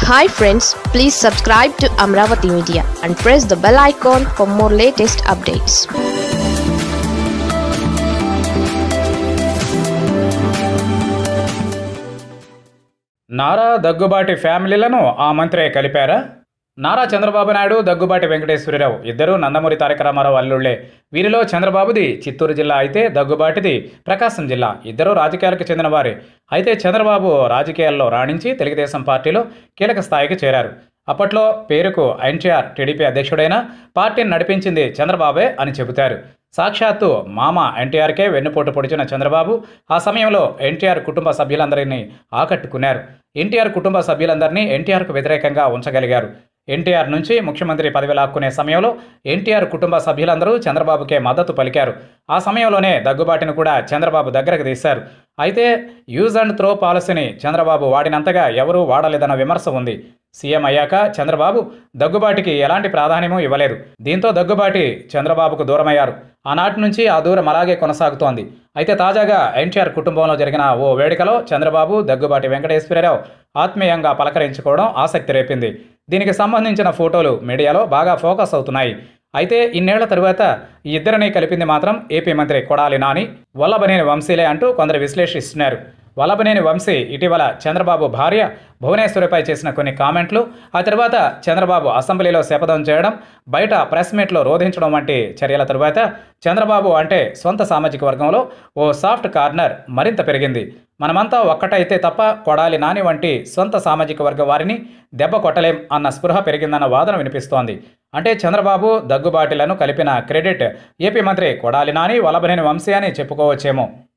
hi friends please subscribe to Amaravati media and press the bell icon for more latest updates Nara Daggubati ఫ్యామిలీలను ఆ మంత్రే కలిపారా నారా చంద్రబాబు నాయుడు దగ్గుబాటి వెంకటేశ్వరరావు ఇద్దరు నందమూరి తారక రామారావు అల్లుళ్లే వీరిలో చంద్రబాబుది చిత్తూరు జిల్లా అయితే దగ్గుబాటిది ప్రకాశం జిల్లా ఇద్దరు రాజకీయాలకు చెందిన వారే అయితే చంద్రబాబు రాజకీయాల్లో రాణించి తెలుగుదేశం పార్టీలో కీలక స్థాయికి చేరారు అప్పట్లో పేరుకు ఎన్టీఆర్ టీడీపీ అధ్యక్షుడైన పార్టీని నడిపించింది చంద్రబాబే అని చెబుతారు సాక్షాత్తు మామ ఎన్టీఆర్కే వెన్నుపోటు పొడిచిన చంద్రబాబు ఆ సమయంలో ఎన్టీఆర్ కుటుంబ సభ్యులందరినీ ఆకట్టుకున్నారు ఎన్టీఆర్ కుటుంబ సభ్యులందరినీ ఎన్టీఆర్కు వ్యతిరేకంగా ఉంచగలిగారు ఎన్టీఆర్ నుంచి ముఖ్యమంత్రి పదవి లాక్కునే సమయంలో ఎన్టీఆర్ కుటుంబ సభ్యులందరూ చంద్రబాబుకే మద్దతు పలికారు ఆ సమయంలోనే దగ్గుబాటిని కూడా చంద్రబాబు దగ్గరకు తీశారు అయితే యూజ్ అండ్ త్రో పాలసీని చంద్రబాబు వాడినంతగా ఎవరూ వాడలేదన్న విమర్శ ఉంది సీఎం అయ్యాక చంద్రబాబు దగ్గుబాటికి ఎలాంటి ప్రాధాన్యమూ ఇవ్వలేదు దీంతో దగ్గుబాటి చంద్రబాబుకు దూరమయ్యారు ఆనాటి నుంచి ఆ దూరం అలాగే కొనసాగుతోంది అయితే తాజాగా ఎన్టీఆర్ కుటుంబంలో జరిగిన ఓ వేడుకలో చంద్రబాబు దగ్గుబాటి వెంకటేశ్వరరావు ఆత్మీయంగా పలకరించుకోవడం ఆసక్తి రేపింది దీనికి సంబంధించిన ఫోటోలు మీడియాలో బాగా ఫోకస్ అవుతున్నాయి అయితే ఇన్నేళ్ల తరువాత ఈ ఇద్దరిని కలిపింది మాత్రం ఏపీ మంత్రి కొడాలి నాని వల్లభనేని వంశీలే అంటూ కొందరు విశ్లేషిస్తున్నారు వల్లభనేని వంశీ ఇటీవల చంద్రబాబు భార్య భువనేశ్వరిపై చేసిన కొన్ని కామెంట్లు ఆ తర్వాత చంద్రబాబు అసెంబ్లీలో శపథం చేయడం బయట ప్రెస్ మీట్లో రోధించడం వంటి చర్యల తరువాత చంద్రబాబు అంటే సొంత సామాజిక వర్గంలో ఓ సాఫ్ట్ కార్నర్ మరింత పెరిగింది మనమంతా ఒక్కటైతే తప్ప కొడాలి నాని వంటి సొంత సామాజిక వర్గ వారిని దెబ్బ కొట్టలేం అన్న స్పృహ పెరిగిందన్న వాదన వినిపిస్తోంది అంటే చంద్రబాబు దగ్గుబాటిలను కలిపిన క్రెడిట్ ఏపీ మంత్రి కొడాలి నాని వల్లభనేని వంశీ అని చెప్పుకోవచ్చేమో